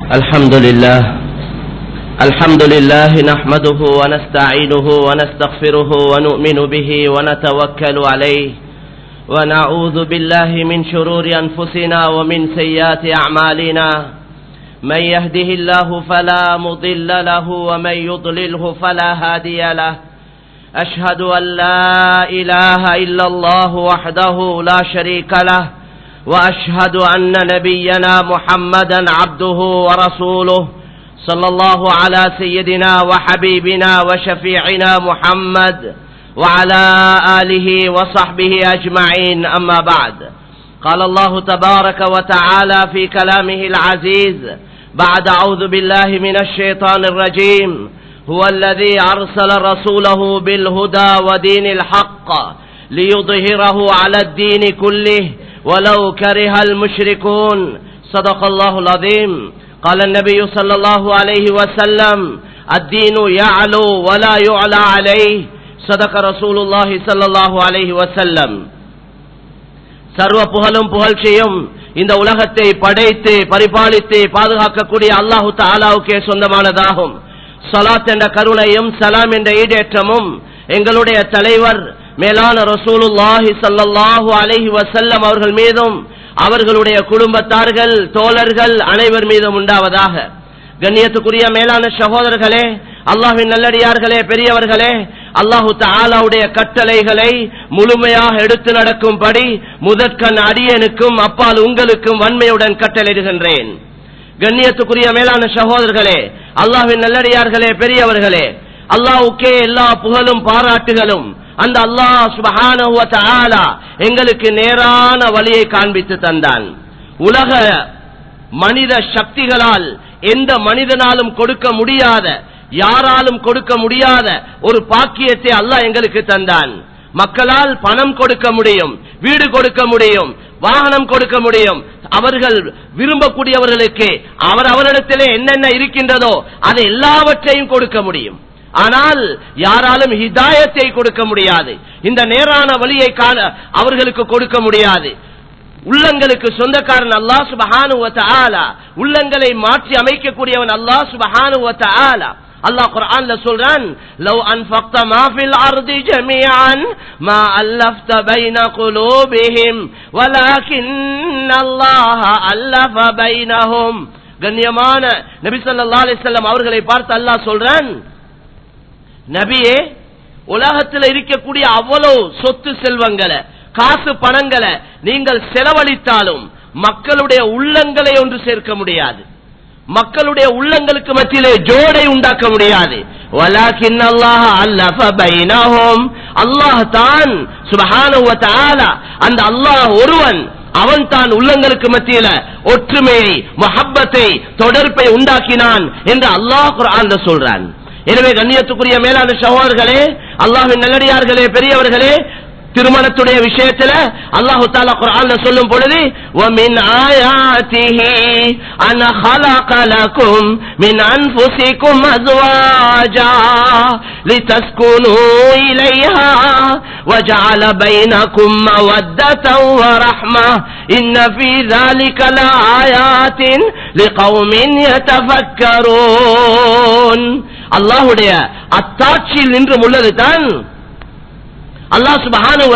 الحمد لله الحمد لله نحمده ونستعينه ونستغفره ونؤمن به ونتوكل عليه ونعوذ بالله من شرور أنفسنا ومن سيئات أعمالنا من يهده الله فلا مضل له ومن يضلله فلا هادي له أشهد أن لا إله إلا الله وحده لا شريك له وأشهد أن نبينا محمدا عبده ورسوله صلى الله على سيدنا وحبيبنا وشفيعنا محمد وعلى آله وصحبه أجمعين أما بعد قال الله تبارك وتعالى في كلامه العزيز بعد أعوذ بالله من الشيطان الرجيم هو الذي أرسل رسوله بالهدى ودين الحق ليظهره على الدين كله ولو كره المشركون صدق الله العظيم قال النبي صلى الله عليه وسلم الدين يعلو ولا يعلى عليه صدق رسول الله صلى الله عليه وسلم சர்வ புகழும் புகழ்ச்சியும் இந்த உலகத்தை படைத்து பரிபாலித்து பாதுகாக்கக்கூடிய அல்லாஹு தாலாவுக்கே சொந்தமானதாகும் சலாத் என்ற கருணையும் சலாம் என்ற ஈடேற்றமும் எங்களுடைய தலைவர் மேலான ரசூலுல்லாஹி சல்லாஹூ அலஹி வசல்லம் அவர்கள் மீதும் அவர்களுடைய குடும்பத்தார்கள் தோழர்கள் அனைவர் மீதும் உண்டாவதாக கண்ணியத்துக்குரிய மேலான சகோதரர்களே அல்லாஹின் நல்லடியார்களே பெரியவர்களே அல்லாஹு தாலாவுடைய கட்டளைகளை முழுமையாக எடுத்து நடக்கும்படி முதற்கண் அடியனுக்கும் அப்பால் உங்களுக்கும் வன்மையுடன் கட்டளையிடுகின்றேன் கண்ணியத்துக்குரிய மேலான சகோதரர்களே அல்லாஹின் நல்லடியார்களே பெரியவர்களே அல்லாஹுக்கே எல்லா புகழும் பாராட்டுகளும் அந்த அல்லாஹ் சுபஹான எங்களுக்கு நேரான வழியை காண்பித்து தந்தான் உலக மனித சக்திகளால் எந்த மனிதனாலும் கொடுக்க முடியாத யாராலும் கொடுக்க முடியாத ஒரு பாக்கியத்தை அல்லாஹ் எங்களுக்கு தந்தான் மக்களால் பணம் கொடுக்க முடியும் வீடு கொடுக்க முடியும் வாகனம் கொடுக்க முடியும் அவர்கள் விரும்பக்கூடியவர்களுக்கு அவர் அவரிடத்திலே என்னென்ன இருக்கின்றதோ அதை எல்லாவற்றையும் கொடுக்க முடியும் ஆனால் யாராலும் ஹிதாயத்தை கொடுக்க முடியாது இந்த நேரான வழியை காண அவர்களுக்கு கொடுக்க முடியாது உள்ளங்களுக்கு சொந்தக்காரன் அல்லா சுபஹானு உள்ளங்களை மாற்றி அமைக்கக்கூடியவன் அல்லா சுபஹானு அல்லாஹ் குர்ஆன்ல சொல்றான் லவ் அன்ஃபக்த மா ஃபில் அர்தி ஜமீஅன் மா அல்லஃப்த பைன குலூபிஹிம் வலாகின் அல்லாஹ் அல்லஃப பைனஹும் கண்ணியமான நபி ஸல்லல்லாஹு அலைஹி வஸல்லம் அவர்களை பார்த்து அல்லாஹ் சொல்றான் நபியே உலகத்தில் இருக்கக்கூடிய அவ்வளவு சொத்து செல்வங்களை காசு பணங்களை நீங்கள் செலவழித்தாலும் மக்களுடைய உள்ளங்களை ஒன்று சேர்க்க முடியாது மக்களுடைய உள்ளங்களுக்கு மத்தியிலே ஜோடை உண்டாக்க முடியாது அல்லாஹ் தான் அந்த அல்லாஹ் ஒருவன் அவன் தான் உள்ளங்களுக்கு மத்தியில ஒற்றுமையை மொஹப்பத்தை தொடர்பை உண்டாக்கினான் என்று அல்லாஹ் குரான் சொல்றான் எனவே கண்ணியத்துக்குரிய மேலான சகோதரர்களே அல்லாஹின் நல்லடியார்களே பெரியவர்களே திருமணத்துடைய விஷயத்துல அல்லாஹு தாலா குர்ஆன்ல சொல்லும் பொழுது ومن آياته أن خلق لكم من أنفسكم أزواجا لتسكنوا إليها وجعل بينكم مودة ورحمة إن في ذلك لآيات لقوم يتفكرون அல்லாஹுடைய அத்தாட்சியில் நின்று உள்ளது தான் அல்லாஹ் சுபஹானு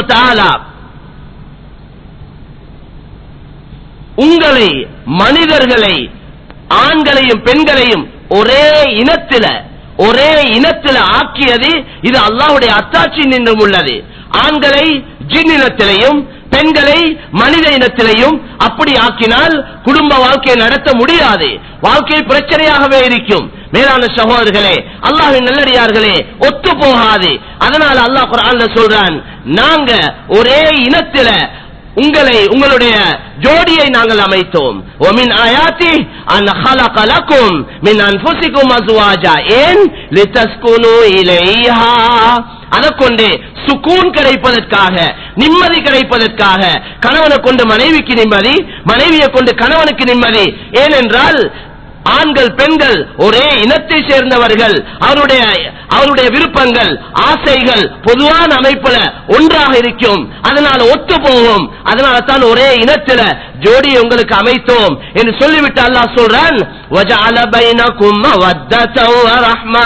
உங்களை மனிதர்களை ஆண்களையும் பெண்களையும் ஒரே இனத்தில ஒரே இனத்தில ஆக்கியது இது அல்லாஹுடைய அத்தாட்சி நின்றும் உள்ளது ஆண்களை ஜின் இனத்திலையும் பெண்களை மனித இனத்திலையும் அப்படி ஆக்கினால் குடும்ப வாழ்க்கையை நடத்த முடியாது வாழ்க்கை பிரச்சனையாகவே இருக்கும் மேலான சகோதரர்களே அல்லாஹின் நல்லடியார்களே ஒத்து போகாது அதனால அல்லாஹ் குரான்ல சொல்றான் நாங்க ஒரே இனத்தில உங்களை உங்களுடைய ஜோடியை நாங்கள் அமைத்தோம் ஒமின் ஆயாத்தி அன் ஹலகலக்கும் மின் அன்ஃபுசிக்கும் அஸ்வாஜா ஏன் லிதஸ்குனு இலைஹா அதை கொண்டு சுக்கூன் கிடைப்பதற்காக நிம்மதி கிடைப்பதற்காக கணவனை கொண்டு மனைவிக்கு நிம்மதி மனைவியை கொண்டு கணவனுக்கு நிம்மதி ஏனென்றால் ஆண்கள் பெண்கள் ஒரே இனத்தை சேர்ந்தவர்கள் அவருடைய அவருடைய விருப்பங்கள் ஆசைகள் பொதுவான அமைப்புல ஒன்றாக இருக்கும் அதனால ஒத்து போகும் அதனால தான் ஒரே இனத்துல ஜோடி உங்களுக்கு அமைத்தோம் என்று சொல்லிவிட்டு அல்லாஹ் சொல்றான் وَجَعَلَ بَيْنَكُمْ مَوَدَّةً وَرَحْمَةً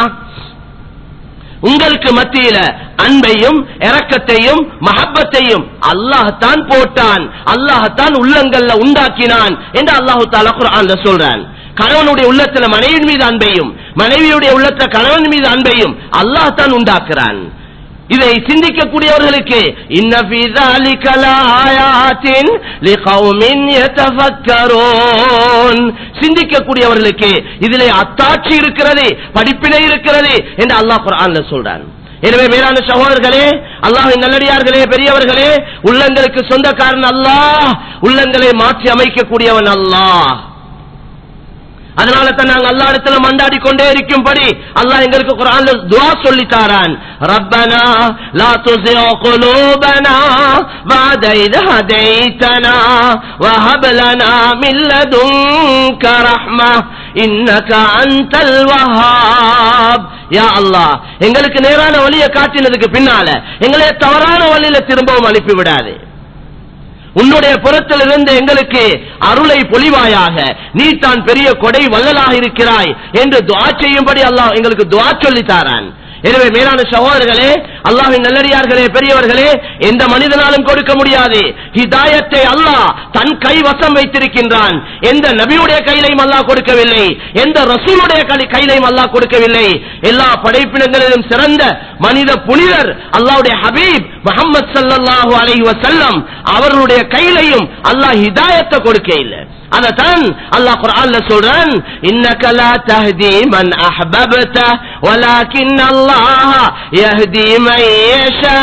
உங்களுக்கு மத்தியில அன்பையும் இரக்கத்தையும் மஹப்பத்தையும் அல்லாஹ்தான் போட்டான் அல்லாஹ்தான் உள்ளங்கள்ல உண்டாக்கினான் என்று அல்லாஹு தாலா குர்ஆன்ல சொல்றான் கணவனுடைய உள்ளத்துல மனைவியின் மீது அன்பையும் மனைவியுடைய உள்ளத்துல கணவன் மீது அன்பையும் அல்லாஹ் தான் உண்டாக்குறான் இதை சிந்திக்கக்கூடியவர்களுக்கு இன்ன ஃபீ ذَلِكَ لَآيَاتٍ لِقَوْمٍ يَتَفَكَّرُونَ சிந்திக்கக்கூடியவர்களுக்கு இதிலே அத்தாட்சி இருக்கிறது படிப்பினை இருக்கிறது என்று அல்லாஹ் குர்ஆன்ல சொல்றான் எனவே மேலான சகோதரர்களே அல்லாஹின் நல்லடியார்களே பெரியவர்களே உள்ளங்களுக்கு சொந்தக்காரன் அல்லாஹ் உள்ளங்களை மாற்றி அமைக்கக்கூடியவன் அல்லாஹ் அதனால தான் நாங்க அல்லா இடத்துல மண்டாடி கொண்டே இருக்கும்படி அல்லாஹ் எங்களுக்கு குர்ஆன்ல துஆ சொல்லி தாரான் ரப்பனா லா துஸிக் குலூபனா பஅத இத ஹதைதனா வஹப் லனா மின் லதுன்க ரஹ்மா இன்னக அன்தல் வஹாப் யா அல்லாஹ் எங்களுக்கு நேரான வழியை காட்டினதுக்கு பின்னால எங்களை தவறான வழியில திரும்பவும் அனுப்பி விடாதே உன்னுடைய புறத்திலிருந்து எங்களுக்கு அருளை பொழிவாயாக நீ தான் பெரிய கொடை வள்ளலாக இருக்கிறாய் என்று துஆ செய்யும்படி அல்லாஹ் எங்களுக்கு துஆ சொல்லி தாரான் எனவே மேலான சகோதரர்களே அல்லாஹ்வின் நல்லடியார்களே பெரியவர்களே எந்த மனிதனாலும் கொடுக்க முடியாது ஹிதாயத்தை அல்லாஹ் தன் கை வசம் வைத்திருக்கின்றான் எந்த நபியுடைய கையிலையும் அல்லாஹ் கொடுக்கவில்லை எந்த ரசூலுடைய கை- கையிலையும் அல்லாஹ் கொடுக்கவில்லை எல்லா படைப்பினங்களிலும் சிறந்த மனித புனிதர் அல்லாஹ்வுடைய ஹபீப் முஹம்மது ஸல்லல்லாஹு அலைஹி வஸல்லம் அவர்களுடைய கையிலையும் அல்லாஹ் ஹிதாயத்தை கொடுக்க இல்லை அதத்தான் அல்லாஹ் குர்ஆன்ல சொல்றான் இன்னக லா தஹ்தி மன் அஹ்பப்த வலாக்கின் அல்லாஹ் யஹ்தி மன் யஷா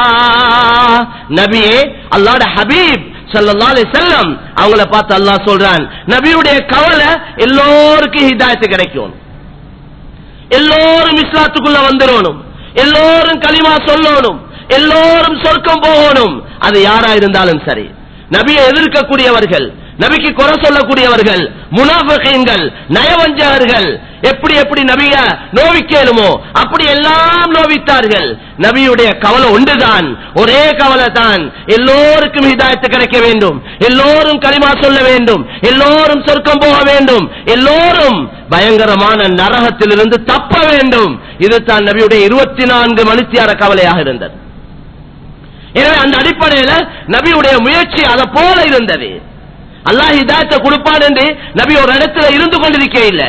நபியே அல்லாஹ்வுடைய ஹபீப் ஸல்லல்லாஹு அலைஹி வஸல்லம் அவங்கள பார்த்து அல்லாஹ் சொல்றான் நபியுடைய கவலை எல்லோருக்கும் ஹிதாயத்து கிடைக்கும் எல்லோரும் இஸ்லாத்துக்குள்ள வந்துடணும் எல்லோரும் களிமா சொல்லணும் எல்லோரும் சொர்க்கம் போகணும் அது யாரா இருந்தாலும் சரி நபியை எதிர்க்கக்கூடியவர்கள் நபிக்கு குறை சொல்லக்கூடியவர்கள் முனாஃபிகீன்கள் நயவஞ்சகர்கள் எப்படி எப்படி நபிய நோவிக்கலுமோ அப்படி எல்லாம் நோவித்தார்கள் நபியுடைய கவலை ஒன்றுதான் ஒரே கவலை தான் எல்லோருக்கும் ஹிதாயத்து கிடைக்க வேண்டும் எல்லோரும் களிமா சொல்ல வேண்டும் எல்லோரும் சொர்க்கம் போக வேண்டும் எல்லோரும் பயங்கரமான நரகத்திலிருந்து தப்ப வேண்டும் இதுதான் நபியுடைய இருபத்தி நான்கு மணித்தியார கவலையாக இருந்தது எனவே அந்த அடிப்படையில நபியுடைய முயற்சி அதை போல இருந்தது அல்லாஹ் ஹிதாயத்தை கொடுப்பான் என்று நபி ஒரு இடத்துல இருந்து கொண்டிருக்க இல்ல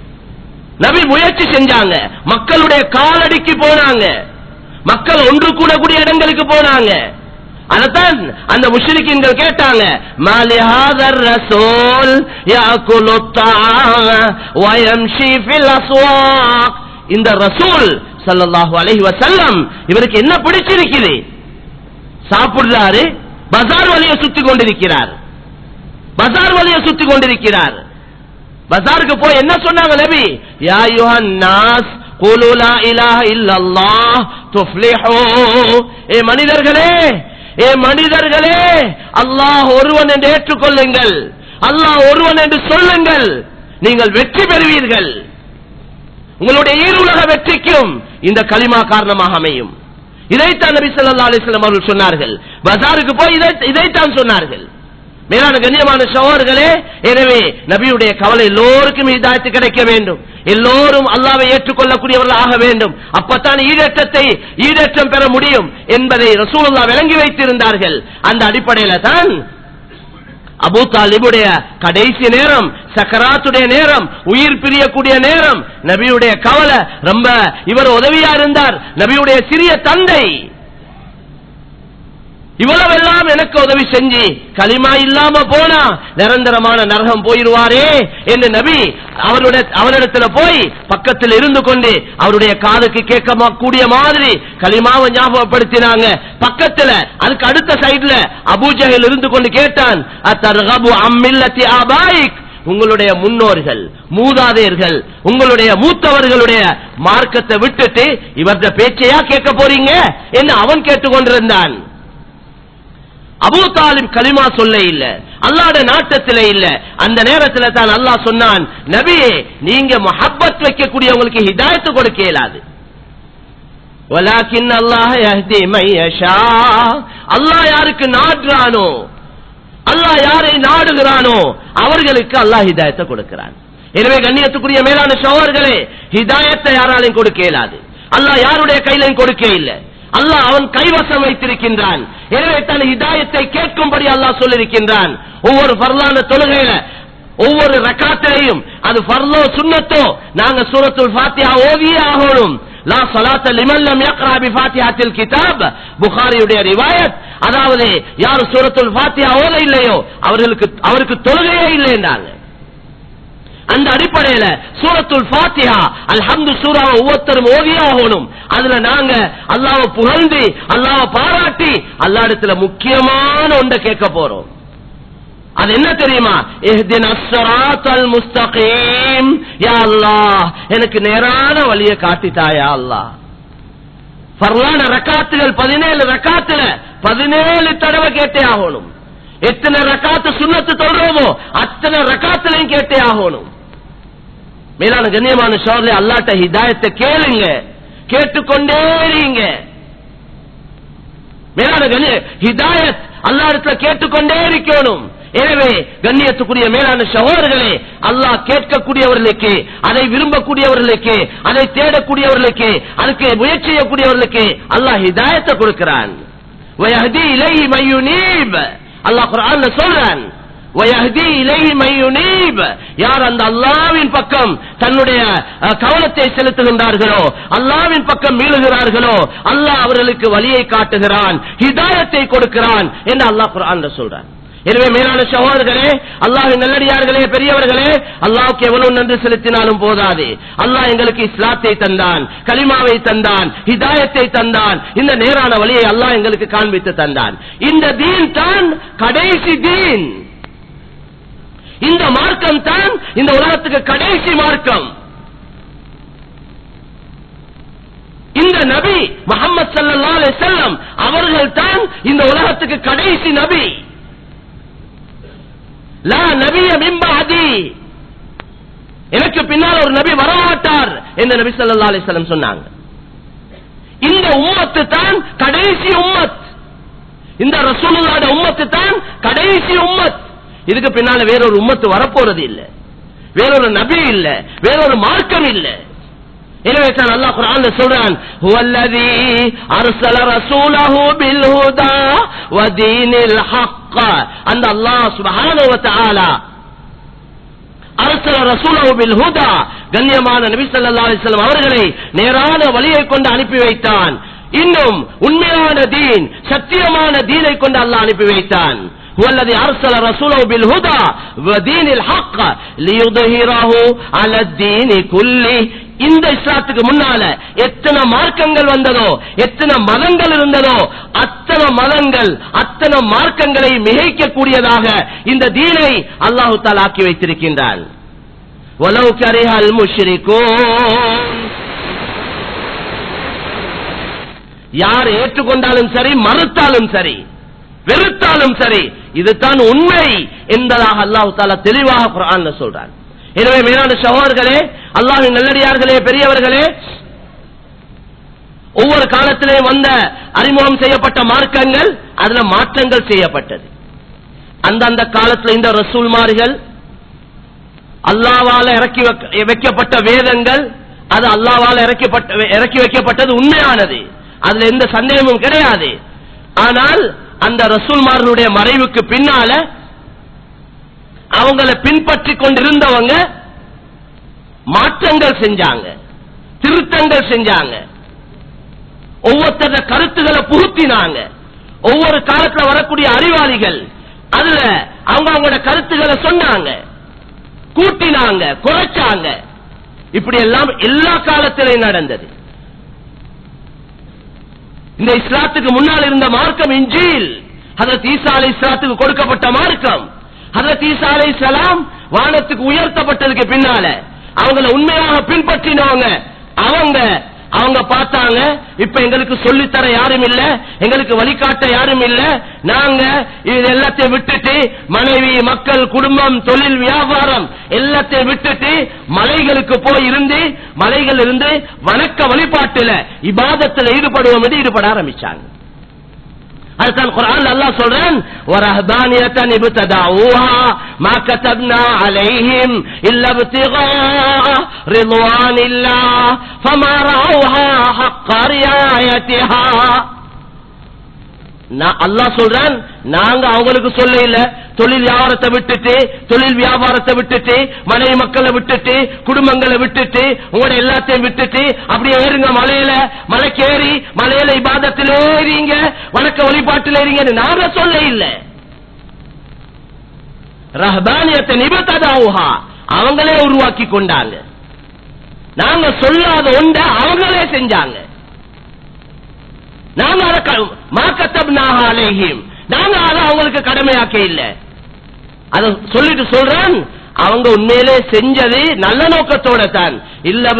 நபி முயற்சி செஞ்சாங்க மக்களுடைய காலடிக்கு போனாங்க மக்கள் ஒன்று கூடக்கூடிய இடங்களுக்கு போனாங்க அதத்தான் அந்த முஷ்ரிக்கீன்கள் கேட்டாங்க மாலி ஹாதர் ரசூல் யாக்குலு الطعام ويمشي في الاسواق இந்த ரசூல் ஸல்லல்லாஹு அலைஹி வஸல்லம் இவருக்கு என்ன பிடிச்சிருக்குது சாப்பிடுறாரு பஜார் வழியை சுத்தி கொண்டிருக்கிறார் பஜார் வழியை சுத்தி கொண்டிருக்கிறார் பஜாருக்கு போய் என்ன சொன்னாங்க நபி யா யுஹன் நாஸ் قولوا لا اله الا الله تفلحوا ஏ மனிதர்களே ஏ மனிதர்களே அல்லாஹ் ஒருவன் என்று ஏற்றுக்கொள்ளுங்கள் அல்லாஹ் ஒருவன் என்று சொல்லுங்கள் நீங்கள் வெற்றி பெறுவீர்கள் உங்களுடைய ஈருலக வெற்றிக்கும் இந்த களிமா காரணமாக அமையும் இதைத்தான் நபி ஸல்லல்லாஹு அலைஹி வஸல்லம் அவர்கள் சொன்னார்கள் பஜாருக்கு போய் இதை இதைத்தான் சொன்னார்கள் மேலான கண்ணியமான சகோதரர்களே எனவே நபியுடைய கவலை எல்லோருக்கும் இதாயத்து கிடைக்க வேண்டும் எல்லோரும் அல்லாவை ஏற்றுக்கொள்ளக்கூடியவர்கள் ஆக வேண்டும் அப்பத்தான் ஈடேற்றத்தை ஈடேற்றம் பெற முடியும் என்பதை ரசூலுல்லா விளங்கி வைத்திருந்தார்கள் அந்த அடிப்படையில தான் அபூ தாலிபுடைய கடைசி நேரம் சக்கராத்துடைய நேரம் உயிர் பிரியக்கூடிய நேரம் நபியுடைய கவலை ரொம்ப இவர் உதவியா இருந்தார் நபியுடைய சிறிய தந்தை இவ்வளவெல்லாம் எனக்கு உதவி செஞ்சு களிமா இல்லாம போனா நிரந்தரமான நரகம் போயிருவாரே என்று நபி அவருடைய அவரிடத்துல போய் பக்கத்தில் இருந்து கொண்டு அவருடைய காதுக்கு கேட்க கூடிய மாதிரி களிமாவை ஞாபகப்படுத்தினாங்க பக்கத்துல அதுக்கு அடுத்த சைடுல அபூஜஹில் இருந்து கொண்டு கேட்டான் அத்தர்கபு அம்மில்லத்தி ஆபாயிக் உங்களுடைய முன்னோர்கள் மூதாதையர்கள் உங்களுடைய மூத்தவர்களுடைய மார்க்கத்தை விட்டுட்டு இவர்த பேச்சையா கேட்க போறீங்க என்று அவன் கேட்டுக்கொண்டிருந்தான் அபூ தாலிப் கலிமா சொல்ல இல்ல அல்லாட நாட்டத்திலே இல்ல அந்த நேரத்துல தான் அல்லாஹ் சொன்னான் நபியே நீங்க முஹப்பத் வைக்கக்கூடியவங்களுக்கு ஹிதாயத்து கொடுக்க இயலாது வலாக்கின் அல்லாஹ் யஹ்தி மை யஷா அல்லாஹ் யாருக்கு நாடுறானோ அல்லாஹ் யாரை நாடுகிறானோ அவர்களுக்கு அல்லாஹ் ஹிதாயத்தை கொடுக்கிறான் எனவே கண்ணியத்துக்குரிய மேலான சோழர்களே ஹிதாயத்தை யாராலையும் கொடுக்க இயலாது அல்லாஹ் யாருடைய கையிலையும் கொடுக்க இல்லை அல்லாஹ் அவன் கைவசம் வைத்திருக்கின்றான் எனவே தன் ஹிதாயத்தை கேட்கும்படி அல்லாஹ் சொல்லியிருக்கின்றான் ஒவ்வொரு பரலான தொழுகையில ஒவ்வொரு ரக்காத்திலையும் அது ஃபர்லோ சுன்னத்தோ நாங்க சூரத்துல் ஃபாத்திஹா ஓதியே ஆகணும் லா ஸலாத்த லிமன் லம் யக்ரா பி ஃபாத்திஹாத்தில் கிதாப் புகாரியுடைய ரிவாயத் அதாவது யார் சூரத்துல் ஃபாத்திஹா ஓத இல்லையோ அவர்களுக்கு அவருக்கு தொழுகையே இல்லை என்றாங்க அந்த அடிப்படையில சூரத்துல் ஃபாத்திஹா அல்ஹம்து சூராவை ஒவ்வொருத்தரும் ஓதியே ஆகணும் அதுல நாங்க அல்லாஹ்வை புகழ்ந்து அல்லாஹ்வை பாராட்டி அல்லாஹ் இடத்துல முக்கியமான ஒன்றை கேட்க போறோம் அது என்ன தெரியுமா இஹ்தின ஸிராத்தல் முஸ்தகீம் யா அல்லாஹ் எனக்கு நேரான வழியை காட்டித்தாயா அல்லாஹ் ஃபர்லான ரக்காத்துகள் 17 ரக்காத்துல 17 தடவை கேட்டே ஆகணும் எத்தனை ரக்காத்து சுன்னத்து தொழுறோமோ அத்தனை ரக்காத்துலையும் கேட்டே ஆகணும் மேலான கண்ணியமான சோழலை அல்லாட்ட ஹிதாயத்தை கேளுங்க கேட்டுக்கொண்டே இருங்க மேலான கண்ணிய ஹிதாயத் அல்லா இடத்துல கேட்டுக்கொண்டே இருக்கணும் எனவே கண்ணியத்துக்குரிய மேலான சகோதரர்களே அல்லாஹ் கேட்கக்கூடியவர்களுக்கு அதை விரும்பக்கூடியவர்களுக்கு அதை தேடக்கூடியவர்களுக்கு அதுக்கு முயற்சி செய்யக்கூடியவர்களுக்கு அல்லாஹ் ஹிதாயத்தை கொடுக்கிறான் வயஹ்தி இலைஹி மையுனீப் அல்லாஹ் குர்ஆன்ல சொல்றான் வயஹ்தி இலைஹி மையுனீப் யார் அந்த அல்லாஹ்வின் பக்கம் தன்னுடைய அஹ், கவனத்தை செலுத்துகின்றார்களோ அல்லாஹ்வின் பக்கம் மீளுகிறார்களோ அல்லாஹ் அவர்களுக்கு வழியை காட்டுகிறான் ஹிதாயத்தை கொடுக்கிறான் என்று அல்லாஹ் குர்ஆன்ல சொல்றான் எனவே மேலான சகோதரர்களே அல்லாஹின் நல்லடியார்களே பெரியவர்களே அல்லாஹ்வுக்கு எவ்வளவு நன்றி செலுத்தினாலும் போதாது அல்லாஹ் எங்களுக்கு இஸ்லாத்தை தந்தான் கலிமாவை தந்தான் ஹிதாயத்தை தந்தான் இந்த நேரான வழியை அல்லாஹ் எங்களுக்கு காண்பித்து தந்தான் இந்த தீன் தான் கடைசி தீன் இந்த மார்க்கம் தான் இந்த உலகத்துக்கு கடைசி மார்க்கம் இந்த நபி முகமது சல்லல்லாஹு அலைஹி வஸல்லம் அவர்கள் தான் இந்த உலகத்துக்கு கடைசி நபி லா நபிய மிம்பஅதி எனக்கு பின்னால் ஒரு நபி வரமாட்டார் என்று நபி ஸல்லல்லாஹு அலைஹி வஸல்லம் சொன்னாங்க இந்த உம்மத்து தான் கடைசி உம்மத் இந்த ரசூலுல்லாஹ்ட உம்மத்து தான் கடைசி உம்மத் இதுக்கு பின்னால வேறொரு உம்மத்து வரப்போறது இல்ல வேறொரு நபி இல்ல வேறொரு மார்க்கம் இல்ல எனவே தான் அல்லாஹ் குர்ஆன்ல சொல்றான் ஹுவல்லதி அர்ஸல ரசூலஹு பில் ஹுதா வ தீனில் ஹக்க அந்த அல்லாஹ் சுப்ஹானஹு வ தஆலா அரசல ரசூலஹு பில் ஹுதா கண்ணியமான நபி ஸல்லல்லாஹு அலைஹி வஸல்லம் அவர்களை நேரான வழியை கொண்டு அனுப்பி வைத்தான் இன்னும் உண்மையான தீன் சத்தியமான தீனை கொண்டு அல்லாஹ் அனுப்பி வைத்தான் هو الذي أرسل رسوله بالهدى ودين الحق ليظهره على الدين كله இந்த இஸ்லாத்துக்கு முன்னால எத்தனை மார்க்கங்கள் வந்ததோ எத்தனை மதங்கள் இருந்ததோ அத்தனை மதங்கள் அத்தனை மார்க்கங்களை மிகைக்கக்கூடியதாக இந்த தீனை அல்லாஹு தாலா ஆக்கி வைத்திருக்கின்றான் وَلَوْ كَرِهَ الْمُشْرِكُونَ யார் ஏற்றுக்கொண்டாலும் சரி மறுத்தாலும் சரி வெறுத்தாலும் சரி இதுதான் உண்மை என்பதாக அல்லாஹு தாலா தெளிவாக குர்ஆன்ல சொல்றான் எனவே மேலான சகோதரர்களே அல்லாஹின் நல்லடியார்களே பெரியவர்களே ஒவ்வொரு காலத்திலேயும் வந்த அறிமுகம் செய்யப்பட்ட மார்க்கங்கள் அதுல மாற்றங்கள் செய்யப்பட்டது அந்தந்த காலத்துல இந்த ரசூல்மார்கள் அல்லாவால இறக்கி வைக்க- வைக்கப்பட்ட வேதங்கள் அது அல்லாவால இறக்கப்பட்ட இறக்கி வைக்கப்பட்டது உண்மையானது அதுல எந்த சந்தேகமும் கிடையாது ஆனால் அந்த ரசூல்மார்களுடைய மறைவுக்கு பின்னால அவங்கள பின்பற்றி கொண்டிருந்தவங்க மாற்றங்கள் செஞ்சாங்க திருத்தங்கள் செஞ்சாங்க ஒவ்வொருத்தர கருத்துக்களை புகுத்தினாங்க ஒவ்வொரு காலத்துல வரக்கூடிய அறிவாளிகள் அதுல அவங்க அவங்களோட கருத்துக்களை சொன்னாங்க கூட்டினாங்க குறைச்சாங்க இப்படி எல்லாம் எல்லா காலத்திலையும் நடந்தது இந்த இஸ்லாத்துக்கு முன்னால் இருந்த மார்க்கம் இஞ்சில் ஹதரத் ஈசா அலை இஸ்லாத்துக்கு கொடுக்கப்பட்ட மார்க்கம் ஹதரத் ஈசா அலை சலாம் வானத்துக்கு உயர்த்தப்பட்டதுக்கு பின்னால அவங்கள உண்மையாக பின்பற்றினவங்க அவங்க அவங்க பார்த்தாங்க இப்ப எங்களுக்கு சொல்லித்தர யாரும் இல்ல எங்களுக்கு வழிகாட்ட யாரும் இல்ல நாங்க இது எல்லாத்தையும் விட்டுட்டு மனைவி மக்கள் குடும்பம் தொழில் வியாபாரம் எல்லாத்தையும் விட்டுட்டு மலைகளுக்கு போய் இருந்து மலைகள் இருந்து வணக்க வழிபாட்டுல இபாதத்துல ஈடுபடுவோம் என்று ஈடுபட ஆரம்பிச்சாங்க அதுதான் குரான் அல்லாஹ் சொல்றான் ورهبانية ابتدعوها ما كتبنا عليهم إلا ابتغاء رضوان الله فما رعوها حق رعايتها நான் அல்லாஹ் சொல்றான் நாங்க அவங்களுக்கு சொல்ல இல்ல தொழில் வியாபாரத்தை விட்டுட்டு தொழில் வியாபாரத்தை விட்டுட்டு மனைவி மக்களை விட்டுட்டு குடும்பங்களை விட்டுட்டு உங்களோட எல்லாத்தையும் விட்டுட்டு அப்படியே ஏறுங்க மலையில மலைக்கு ஏறி மலையில இபாதத்தில் ஏறிங்க வணக்க வழிபாட்டில் ஏறிங்க நாங்க சொல்ல இல்ல ரஹபானியத்தை நிபத்ததாவுஹா அவங்களே உருவாக்கி கொண்டாங்க நாங்க சொல்லாத ஒண்ட அவங்களே செஞ்சாங்க நாங்க அதை க- மா கத்தப்னாஹ அலைஹிம் நாங்க அதை அவங்களுக்கு கடமையாக்க இல்ல அத சொல்லிட்டு சொல்றேன் அவங்க உண்மையிலே செஞ்சது நல்ல நோக்கத்தோட தான் இல்ல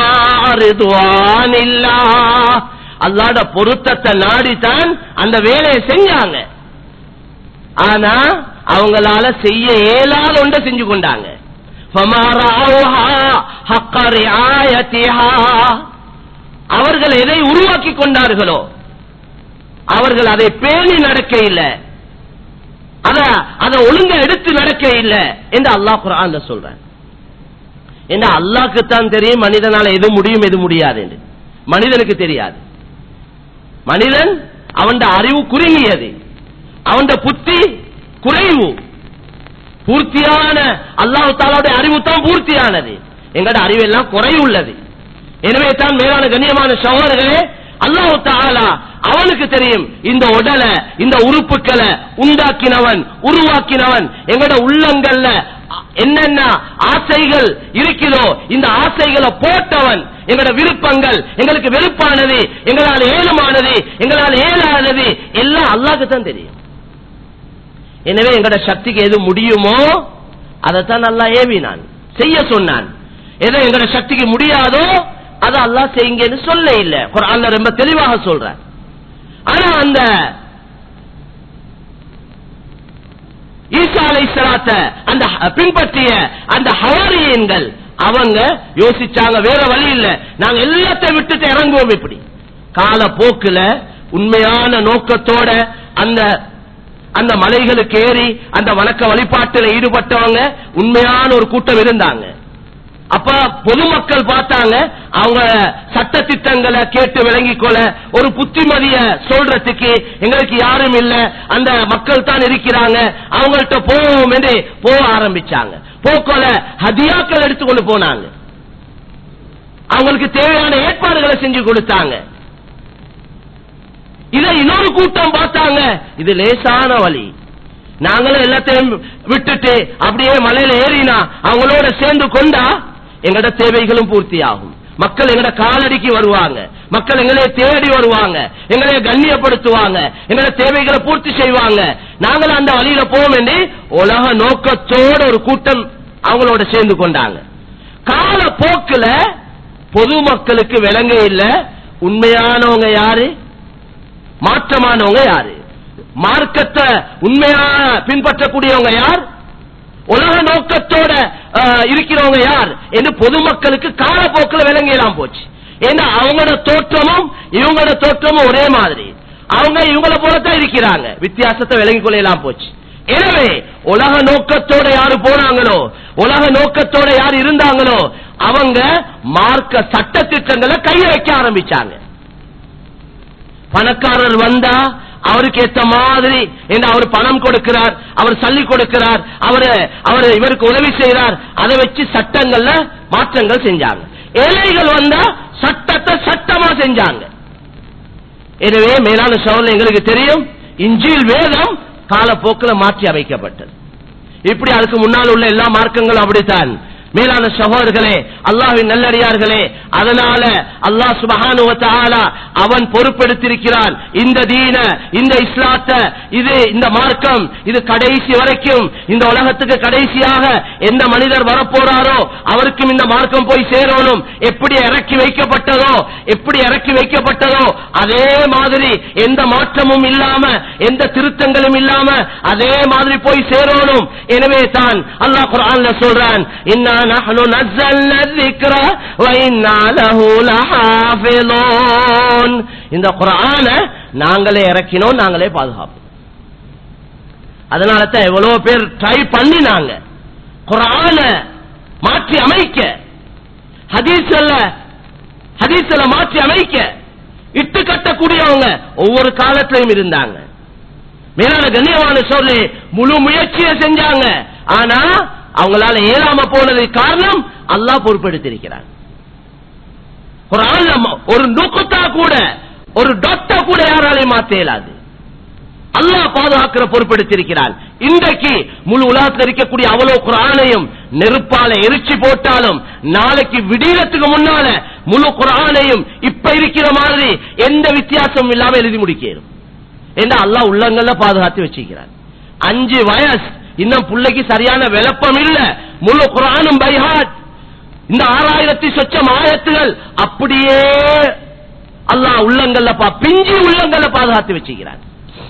இல்லா அல்லாட பொருத்தத்தை நாடித்தான் அந்த வேலையை செஞ்சாங்க ஆனா அவங்களால செய்ய இயலாத ஒன்றை செஞ்சு கொண்டாங்க فَمَا رَعَوْهَا حَقَّ رِعَايَتِهَا. அவர்கள் எதை உருவாக்கி கொண்டார்களோ அவர்கள் அதை பேணி நடக்க இல்லை அத அத ஒழுங்க எடுத்து நடக்க இல்லை என்று அல்லாஹ் குர்ஆன்ல சொல்றான் என்ன அல்லாஹ்க்கு தான் தெரியும் மனிதனால எது முடியும் எது முடியாது என்று மனிதனுக்கு தெரியாது மனிதன் அவன் அறிவு குறுகியது அவன் புத்தி குறைவு பூர்த்தியான அல்லாஹ் தாலாவுடைய அறிவு தான் பூர்த்தியானது எங்கட அறிவு எல்லாம் குறைவுள்ளது எனவே தான் மேலான கண்ணியமான சகோதரர்களே அல்லாஹ் தாலா அவனுக்கு தெரியும் இந்த உடலை இந்த உறுப்புகளை உண்டாக்கினவன் உருவாக்கினவன் எங்கட உள்ளங்கள்ல என்னென்ன ஆசைகள் இருக்கிறதோ இந்த ஆசைகளை போட்டவன் எங்களோட விருப்பங்கள் எங்களுக்கு வெறுப்பானது எங்களால் ஏலமானது எங்களால் ஏலானது எல்லாம் அல்லாஹ்க்கு தான் தெரியும் எனவே எங்கட சக்திக்கு எது முடியுமோ அதைத்தான் நல்லா ஏவினான் செய்ய சொன்னான் எதை எங்கட சக்திக்கு முடியாதோ அதை அல்லாஹ் செய்யுங்கன்னு சொல்ல இல்ல குர்ஆன்ல ரொம்ப தெளிவாக சொல்றான் ஆனா அந்த ஈசா அலைஹிஸ்ஸலாத்த அந்த ஹ- பின்பற்றிய அந்த ஹவாரியன்கள் அவங்க யோசிச்சாங்க வேற வழி இல்ல நாங்க எல்லாத்தையும் விட்டுட்டு இறங்குவோம் இப்படி கால போக்குல உண்மையான நோக்கத்தோட அந்த அந்த மலைகளுக்கு ஏறி அந்த வணக்க வழிபாட்டில் ஈடுபட்டவங்க உண்மையான ஒரு கூட்டம் இருந்தாங்க அப்ப பொதுமக்கள் பார்த்தாங்க அவங்க சட்ட திட்டங்களை கேட்டு விளங்கிக் கொள்ள ஒரு புத்திமதிய சொல்றதுக்கு எங்களுக்கு யாரும் இல்ல அந்த மக்கள் தான் இருக்கிறாங்க அவங்கள்ட்ட போவோம் என்று போக ஆரம்பிச்சாங்க போக்கோல ஹதியாக்கள் எடுத்துக்கொண்டு போனாங்க அவங்களுக்கு தேவையான ஏற்பாடுகளை செஞ்சு கொடுத்தாங்க இதை இன்னொரு கூட்டம் பார்த்தாங்க இது லேசான வழி நாங்களும் எல்லாத்தையும் விட்டுட்டு அப்படியே மலையில ஏறினா அவங்களோட சேர்ந்து கொண்டா எங்கட தேவைகளும் பூர்த்தி ஆகும் மக்கள் எங்கட காலடிக்கு வருவாங்க மக்கள் எங்களை தேடி வருவாங்க எங்களை கண்ணியப்படுத்துவாங்க எங்கட தேவைகளை பூர்த்தி செய்வாங்க நாங்களும் அந்த வழியில போவோம் என்று உலக நோக்கத்தோட ஒரு கூட்டம் அவங்களோட சேர்ந்து கொண்டாங்க கால போக்குல பொதுமக்களுக்கு விளங்க இல்ல உண்மையானவங்க யாரு மாற்றமானவங்க யாரு மார்க்கத்தை உண்மையா பின்பற்றக்கூடியவங்க யார் உலக நோக்கத்தோட அஹ், இருக்கிறவங்க யார் என்று பொதுமக்களுக்கு காலப்போக்கில் விளங்கியலாம் போச்சு ஏன்னா அவங்களோட தோற்றமும் இவங்களோட தோற்றமும் ஒரே மாதிரி அவங்க இவங்கள போலத்தான் இருக்கிறாங்க வித்தியாசத்தை விளங்கிக் கொள்ளலாம் போச்சு எனவே உலக நோக்கத்தோட யாரு போனாங்களோ உலக நோக்கத்தோட யார் இருந்தாங்களோ அவங்க மார்க்க சட்ட திட்டங்களை கைய வைக்க ஆரம்பிச்சாங்க பணக்காரர் வந்தா அவருக்கு ஏத்த மாதிரி என்ன அவர் பணம் கொடுக்கிறார் அவர் சல்லி கொடுக்கிறார் அவர் அவர் இவருக்கு உதவி செய்கிறார் அதை வச்சு சட்டங்கள்ல மாற்றங்கள் செஞ்சாங்க ஏழைகள் வந்தா சட்டத்தை சட்டமா செஞ்சாங்க எனவே மேலான சோழல் எங்களுக்கு தெரியும் இஞ்சில் வேதம் காலப்போக்கில் மாற்றி அமைக்கப்பட்டது இப்படி அதுக்கு முன்னால் உள்ள எல்லா மார்க்கங்களும் அப்படித்தான் மேலான சகோதரர்களே அல்லாஹ்வின் நல்லடியார்களே அதனால அல்லாஹ் சுபஹானுவ தஆலா அவன் பொறுப்பெடுத்திருக்கிறான் இந்த தீன இந்த இஸ்லாத்த இது இந்த மார்க்கம் இது கடைசி வரைக்கும் இந்த உலகத்துக்கு கடைசியாக எந்த மனிதர் வரப்போறாரோ அவருக்கும் இந்த மார்க்கம் போய் சேரணும் எப்படி இறக்கி வைக்கப்பட்டதோ எப்படி இறக்கி வைக்கப்பட்டதோ அதே மாதிரி எந்த மாற்றமும் இல்லாம எந்த திருத்தங்களும் இல்லாம அதே மாதிரி போய் சேரணும் எனவே தான் அல்லாஹ் குர்ஆன்ல சொல்றான் இன்னா நஹ்னு நஸ்ஸல்னா الذِّكْرَ وَإِنَّا لَهُ لَحَافِظُونَ இந்த குர்ஆனை நாங்களே இறக்கினோம் நாங்களே பாதுகாப்போம் அதனால தான் எவ்வளவு பேர் ட்ரை பண்ணினாங்க குர்ஆனை மாற்றி அமைக்க ஹதீஸ்ல ஹதீஸ்ல மாற்றி அமைக்க இட்டு கட்டக்கூடியவங்க ஒவ்வொரு காலத்திலும் இருந்தாங்க மேலான கண்ணியமான சொல்லி முழு முயற்சியை செஞ்சாங்க ஆனா அவங்களால ஏறாம போனது காரணம் அல்லாஹ் பொறுப்பெடுத்திருக்கிறார் குர்ஆன்ல ம- ஒரு நுக்குத்தா கூட ஒரு டாக்டர் கூட யாராலையும் மாத்த இயலாது அல்லாஹ் பாதுகாக்கிற பொறுப்பெடுத்திருக்கிறான் இன்றைக்கு முழு உலகத்தில் இருக்கக்கூடிய அவ்வளவு குரானையும் நெருப்பால எரிச்சு போட்டாலும் நாளைக்கு விடியறதுக்கு முன்னால முழு குரானையும் இப்ப இருக்கிற மாதிரி எந்த வித்தியாசமும் இல்லாம எழுதி முடிக்கிறோம் என்று அல்லாஹ் உள்ளங்கள்ல பாதுகாத்து வச்சிருக்கிறான் அஞ்சு வயசு இன்னும் பிள்ளைக்கு சரியான விளப்பம் இல்ல முழு குரானும் பைஹாட் இந்த ஆறாயிரத்தி சொச்சம் ஆயத்துகள் அப்படியே அல்லாஹ் உள்ளங்கள்ல பா பிஞ்சி உள்ளங்கள்ல பாதுகாத்து வச்சிருக்கிறான்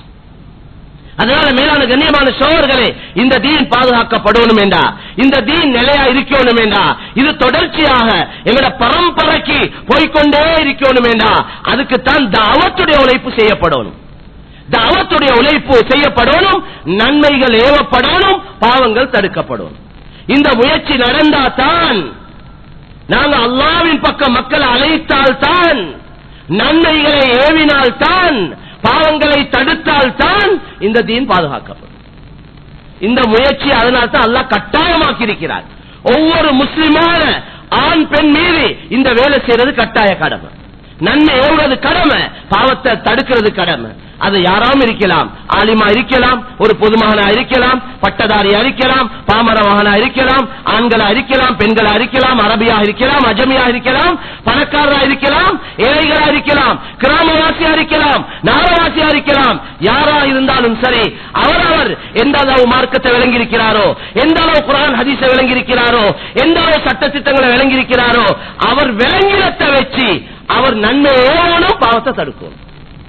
அதனால மேலான கண்ணியமான சோழர்களே இந்த தீன் பாதுகாக்கப்படணும் என்றா இந்த தீன் நிலையா இருக்கணும் என்றா இது தொடர்ச்சியாக எங்களோட பரம்பரைக்கு போய்க்கொண்டே இருக்கணும் என்றா அதுக்குத்தான் தாவத்துடைய உழைப்பு செய்யப்படணும் தாவத்துடைய உழைப்பு செய்யப்படணும் நன்மைகள் ஏவப்படணும் பாவங்கள் தடுக்கப்படணும் இந்த முயற்சி நடந்தாதான் நாங்க அல்லாவின் பக்கம் மக்களை அழைத்தால் தான் நன்மைகளை ஏவினால் தான் பாவங்களை தடுத்தால் தான் இந்த தீன் பாதுகாக்கப்படும் இந்த முயற்சி அதனால் தான் அல்லாஹ் கட்டாயமாக்கி இருக்கிறார் ஒவ்வொரு முஸ்லிமான ஆண் பெண் மீது இந்த வேலை செய்யறது கட்டாய கடமை நன்மை ஏவுறது கடமை பாவத்தை தடுக்கிறது கடமை அது யாராவும் இருக்கலாம் ஆலிமா இருக்கலாம் ஒரு பொதுமகனா இருக்கலாம் பட்டதாரியா இருக்கலாம் பாமர மகனா இருக்கலாம் ஆண்களா இருக்கலாம் பெண்களா இருக்கலாம் அரபியா இருக்கலாம் அஜமியா இருக்கலாம் பணக்காரரா இருக்கலாம் ஏழைகளா இருக்கலாம் கிராமவாசியா இருக்கலாம் நகரவாசியா இருக்கலாம் யாரா இருந்தாலும் சரி அவரவர் எந்த அளவு மார்க்கத்தை விளங்கி இருக்கிறாரோ எந்த அளவு குரான் ஹதீஸை விளங்கி இருக்கிறாரோ எந்த அளவு சட்ட திட்டங்களை விளங்கி இருக்கிறாரோ அவர் விளங்கினத்தை வச்சு அவர் நன்மை ஏவணும் பாவத்தை தடுக்கணும்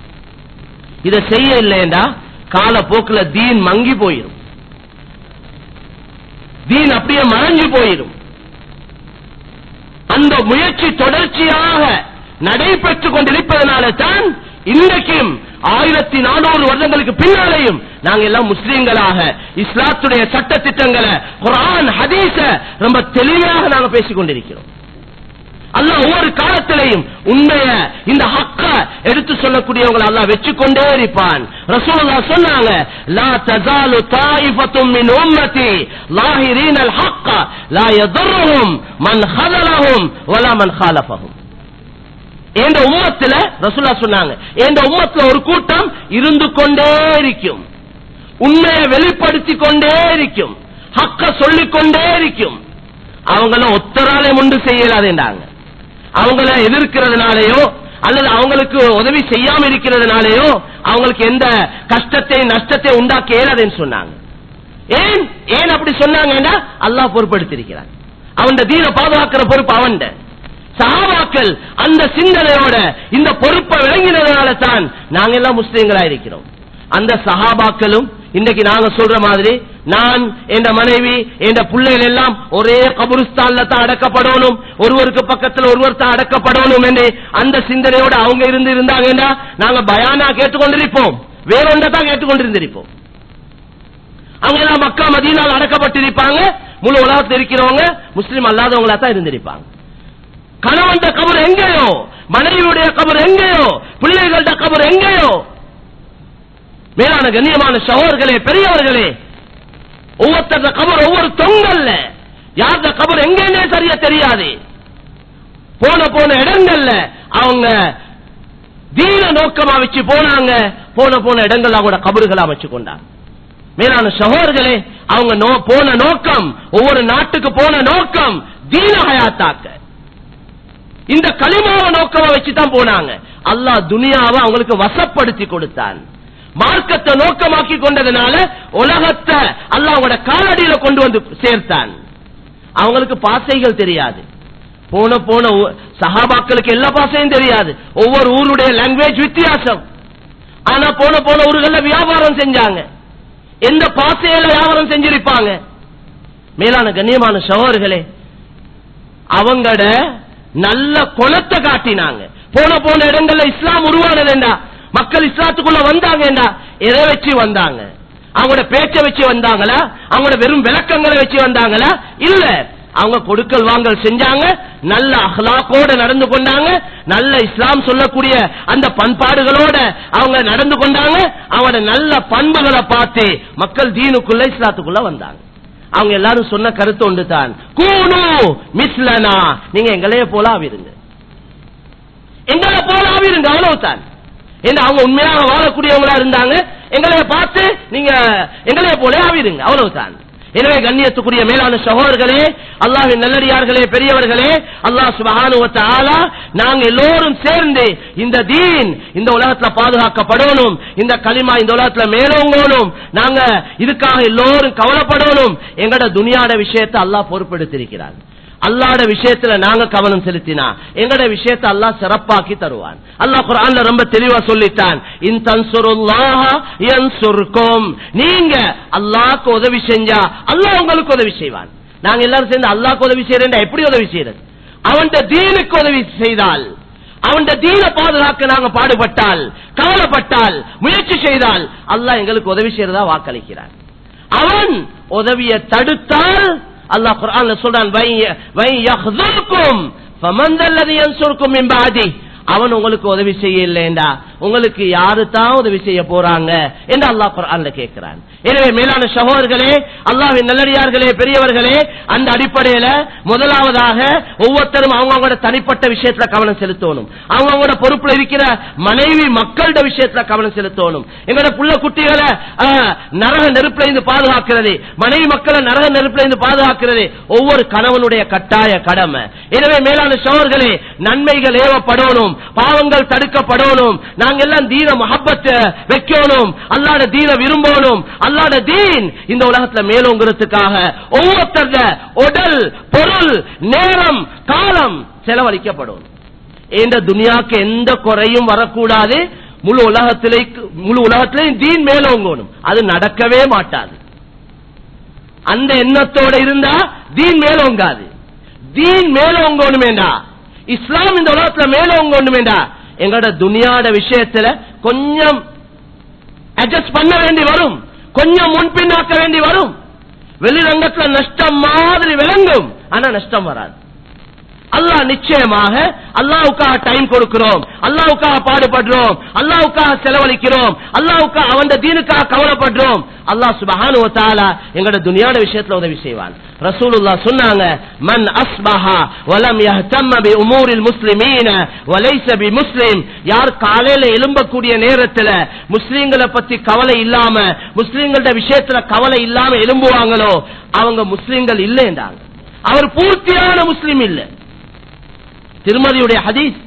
இதை செய்ய இல்லைண்டா காலப்போக்குல தீன் மங்கி போயிரும் தீன் அப்படியே மறைஞ்சு போயிரும் அந்த முயற்சி தொடர்ச்சியாக நடைபெற்றுக் கொண்டிருப்பதனால தான் இன்றைக்கும் ஆயிரத்தி நானூறு வருடங்களுக்கு பின்னாலேயும் நாங்க எல்லாம் முஸ்லீம்களாக இஸ்லாத்துடைய சட்ட திட்டங்களை குரான் ஹதீஸ ரொம்ப தெளிவாக நாங்க பேசிக் கொண்டிருக்கிறோம் அல்லாஹ் ஒவ்வொரு காலத்திலையும் உண்மைய இந்த ஹக்க எடுத்து சொல்லக்கூடியவங்களை அல்லாஹ் வச்சுக்கொண்டே இருப்பான் ரசூலுல்லாஹ் சொன்னாங்க லா தஸாலு தாயிஃபத்தும் மின் உம்மதி லாஹிரீனல் ஹக்க லா யதுர்ருஹும் மன் ஹதலஹும் வலா மன் ஹாலஃபஹும் என்ற உம்மத்துல ரசூலா சொன்னாங்க என்ற உம்மத்துல ஒரு கூட்டம் இருந்து கொண்டே இருக்கும் உண்மையை வெளிப்படுத்தி கொண்டே இருக்கும் ஹக்க சொல்லிக் கொண்டே இருக்கும் அவங்கள ஒத்தராலே முண்டு செய்யலாதுன்றாங்க அவங்கள எதிர்க்கிறதுனாலயோ அல்லது அவங்களுக்கு உதவி செய்யாம இருக்கிறதுனாலயோ அவங்களுக்கு எந்த கஷ்டத்தை நஷ்டத்தை உண்டாக்க இயலாதுன்னு சொன்னாங்க ஏன் ஏன் அப்படி சொன்னாங்கன்னா அல்லாஹ் பொறுப்படுத்திருக்கிறான் அவன் தீன பாதுகாக்கிற பொறுப்பு அவன் சஹாபாக்கள் அந்த சிந்தனையோட இந்த பொறுப்பை விளங்கினதுனால தான் நாங்க எல்லாம் முஸ்லீம்களா இருக்கிறோம் அந்த சஹாபாக்களும் இன்னைக்கு நாங்க சொல்ற மாதிரி நான் என்ற மனைவி என்ற பிள்ளைகள் எல்லாம் ஒரே கபுருஸ்தான்ல தான் அடக்கப்படணும் ஒருவருக்கு பக்கத்துல ஒருவர் தான் அடக்கப்படணும் என்று அந்த சிந்தனையோட அவங்க இருந்து இருந்தாங்கன்னா நாங்க பயானா கேட்டுக்கொண்டிருப்போம் வேற ஒன்றை தான் கேட்டுக்கொண்டிருந்திருப்போம் அவங்க எல்லாம் மக்கா மதியனால் அடக்கப்பட்டிருப்பாங்க முழு உலகத்தில் இருக்கிறவங்க முஸ்லீம் அல்லாதவங்களா தான் இருந்திருப்பாங்க கணவன் கபர் எங்கேயோ மனைவியுடைய கபர் எங்கேயோ பிள்ளைகளோட கபர் எங்கேயோ மேலான கண்ணியமான சகோதர்களே பெரியவர்களே ஒவ்வொருத்தர கபர் ஒவ்வொரு தொங்கல்ல யார்த கபர் எங்கேன்னே சரியா தெரியாது போன போன இடங்கள்ல அவங்க தீன நோக்கமா வச்சு போனாங்க போன போன இடங்கள் அவங்களோட கபறுகளா வச்சு கொண்டாங்க மேலான சகோதர்களே அவங்க நோ- போன நோக்கம் ஒவ்வொரு நாட்டுக்கு போன நோக்கம் தீன ஹயாத்தாக்க இந்த களிமாவை நோக்கமா வச்சுதான் போனாங்க அல்லாஹ் துனியாவை அவங்களுக்கு வசப்படுத்தி கொடுத்தான் மார்க்கத்தை நோக்கமாக்கி கொண்டதுனால உலகத்தை அல்லாஹ் அவங்களோட காலடியில கொண்டு வந்து சேர்த்தான் அவங்களுக்கு பாசைகள் தெரியாது போன போன ஊ- சஹாபாக்களுக்கு எல்லா பாசையும் தெரியாது ஒவ்வொரு ஊருடைய லாங்குவேஜ் வித்தியாசம் ஆனா போன போன ஊர்கள்ல வியாபாரம் செஞ்சாங்க எந்த பாசையில வியாபாரம் செஞ்சிருப்பாங்க மேலான கண்ணியமான சகோதரர்களே அவங்கட நல்ல குணத்தை காட்டினாங்க போன போன இடங்கள்ல இஸ்லாம் உருவானதுண்டா மக்கள் இஸ்லாத்துக்குள்ள வந்தாங்கடா எதை வச்சு வந்தாங்க அவங்களோட பேச்ச வச்சு வந்தாங்களா அவங்களோட வெறும் விளக்கங்களை வச்சு வந்தாங்களா இல்ல அவங்க கொடுக்கல் வாங்கல் செஞ்சாங்க நல்ல அஹ்லாக்கோட நடந்து கொண்டாங்க நல்ல இஸ்லாம் சொல்லக்கூடிய அந்த பண்பாடுகளோட அவங்க நடந்து கொண்டாங்க அவங்களோட நல்ல பண்புகளை பார்த்து மக்கள் தீனுக்குள்ள இஸ்லாத்துக்குள்ள வந்தாங்க அவங்க எல்லாரும் சொன்ன கருத்து ஒன்று தான் கூனு மிஸ்லனா நீங்க எங்களையே போல ஆவிருங்க எங்களை போல ஆவிருங்க அவ்வளவுதான் ஏன்னா அவங்க உண்மையாக வாழக்கூடியவங்களா இருந்தாங்க எங்களைய பார்த்து நீங்க எங்களைய போல ஆவிருங்க அவ்வளவுதான் எனவே கண்ணியத்துக்குரிய மேலான சகோதரர்களே அல்லாஹ்வின் நல்லடியார்களே பெரியவர்களே அல்லாஹ் சுபஹானஹு வ தஆலா நாங்க எல்லோரும் சேர்ந்து இந்த தீன் இந்த உலகத்துல பாதுகாக்கப்படணும் இந்த களிமா இந்த உலகத்துல மேலோங்கணும் நாங்க இதுக்காக எல்லோரும் கவலைப்படணும் எங்கட துனியாட விஷயத்தை அல்லாஹ் பொறுப்பெடுத்திருக்கிறார் அல்லாட விஷயத்துல நாங்க கவனம் செலுத்தினா எங்கட விஷயத்தை அல்லாஹ் சிறப்பாக்கி தருவான் அல்லாஹ் குர்ஆன்ல ரொம்ப தெளிவா சொல்லிட்டான் இன் தன்சுருல்லாஹ யன்சுர்கும் நீங்க அல்லாஹ்க்கு உதவி செஞ்சா அல்லாஹ் உங்களுக்கு உதவி செய்வான் நாங்க எல்லாரும் சேர்ந்து அல்லாஹ்க்கு உதவி செய்யறேன்டா எப்படி உதவி செய்யறது அவன் தீனுக்கு உதவி செய்தால் அவன் தீன பாதுகாக்க நாங்க பாடுபட்டால் கவலைப்பட்டால் முயற்சி செய்தால் அல்லாஹ் எங்களுக்கு உதவி செய்யறதா வாக்களிக்கிறான் அவன் உதவியை தடுத்தால் அல்லாஹ் குர்ஆன்ல சொல்றான் வை வை யஹ்துர்கும் ஃபமன் தல்லதி யன்சுர்கும் மின் பாதி அவன் உங்களுக்கு உதவி செய்ய இல்லைண்டா உங்களுக்கு யாரு தான் உதவி செய்ய போறாங்க என்று அல்லாஹ் குர்ஆன்ல கேட்கிறான் எனவே மேலான சகோதரர்களே அல்லாஹ்வின் நல்லடியார்களே பெரியவர்களே அந்த அடிப்படையில முதலாவதாக ஒவ்வொருத்தரும் அவங்கவங்களோட தனிப்பட்ட விஷயத்துல கவனம் செலுத்தணும் அவங்கவங்களோட பொறுப்புல இருக்கிற மனைவி மக்களோட விஷயத்துல கவனம் செலுத்தணும் எங்களோட புள்ள குட்டிகளை ஆஹ், நரக நெருப்புல இருந்து பாதுகாக்கிறது மனைவி மக்களை நரக நெருப்புல இருந்து பாதுகாக்கிறது ஒவ்வொரு கணவனுடைய கட்டாய கடமை எனவே மேலான சோர்களே நன்மைகள் ஏவப்படணும் பாவங்கள் தடுக்கப்படணும் நாங்க எல்லாம் தீன மஹப்பத்தை வைக்கணும் அல்லாட தீன விரும்பணும் அல்லாட தீன் இந்த உலகத்துல மேலோங்கிறதுக்காக ஒவ்வொருத்தர உடல் பொருள் நேரம் காலம் செலவழிக்கப்படும் இந்த துனியாக்கு எந்த குறையும் வரக்கூடாது முழு உலகத்திலே முழு உலகத்திலையும் தீன் மேலோங்கணும் அது நடக்கவே மாட்டாது அந்த எண்ணத்தோட இருந்தா தீன் மேலோங்காது தீன் மேலோங்கணுமேண்டா இஸ்லாம் இந்த உலகத்துல மேலோங்கணுமேண்டா எங்களோட துனியாட விஷயத்துல கொஞ்சம் அட்ஜஸ்ட் பண்ண வேண்டி வரும் கொஞ்சம் முன்பின்னாக்க வேண்டி வரும் வெளிரங்கத்துல நஷ்டம் மாதிரி விளங்கும் ஆனா நஷ்டம் வராது அல்லாஹ் நிச்சயமாக அல்லாவுக்காக டைம் கொடுக்கிறோம் அல்லாவுக்காக பாடுபடுறோம் அல்லாவுக்காக செலவழிக்கிறோம் அல்லாவுக்காக அவன் தீனுக்காக கவலைப்படுறோம் அல்லாஹ் சுபஹானு வ தஆலா எங்களோட துனியாட விஷயத்துல உதவி செய்வான் ரசூலுல்லாஹ் சொன்னாங்க மன் அஸ்பஹா வலம் யஹ்தம்ம பி உமூரில் முஸ்லிமீன வலைஸ பி முஸ்லிம் யார் காலையில எழும்பக்கூடிய நேரத்துல முஸ்லிம்களை பத்தி கவலை இல்லாம முஸ்லிம்களோட விஷயத்துல கவலை இல்லாம எழும்புவாங்களோ அவங்க முஸ்லிம்கள் இல்லைன்றாங்க அவர் பூர்த்தியான முஸ்லிம் இல்லை திருமதியுடைய ஹதீஸ்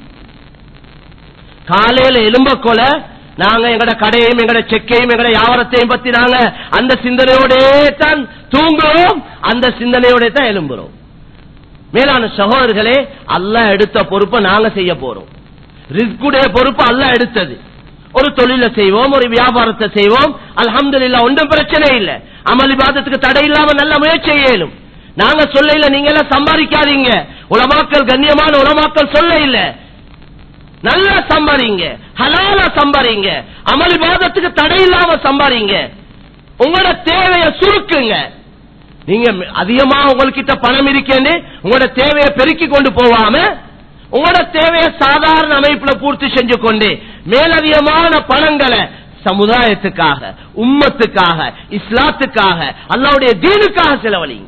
காலையில எலும்ப கொல நாங்க எங்கட கடையும் எங்கட செக்கையும் எங்கட வியாபாரத்தையும் பத்தி நாங்க அந்த சிந்தனையோட தான் தூங்குறோம் அந்த சிந்தனையோட தான் எழும்புறோம் மேலான சகோதரர்களே அல்லாஹ் எடுத்த பொறுப்பை நாங்க செய்ய போறோம் ரிஸ்குடைய பொறுப்பு அல்லாஹ் எடுத்தது ஒரு தொழில செய்வோம் ஒரு வியாபாரத்தை செய்வோம் அல்ஹம்துலில்லாஹ் ஒன்றும் பிரச்சனை இல்லை அமல் இபாதத்துக்கு தடை இல்லாம நல்ல முயற்சி செய்யலும் நாங்க சொல்ல இல்ல நீங்க எல்லாம் சம்பாதிக்காதீங்க உலமாக்கள் கண்ணியமான உலமாக்கள் சொல்ல இல்ல நல்லா சம்பாதிங்க ஹலாலா சம்பாதிங்க அமல் இபாதத்துக்கு தடை இல்லாம சம்பாதிங்க உங்களோட தேவையை சுருக்குங்க நீங்க அதிகமா உங்ககிட்ட பணம் இருக்கேன்னு உங்களோட தேவையை பெருக்கி கொண்டு போவாம உங்களோட தேவையை சாதாரண அமைப்புல பூர்த்தி செஞ்சு கொண்டு மேலதிகமான பணங்களை சமுதாயத்துக்காக உம்மத்துக்காக இஸ்லாத்துக்காக அல்லாவுடைய தீனுக்காக செலவழிங்க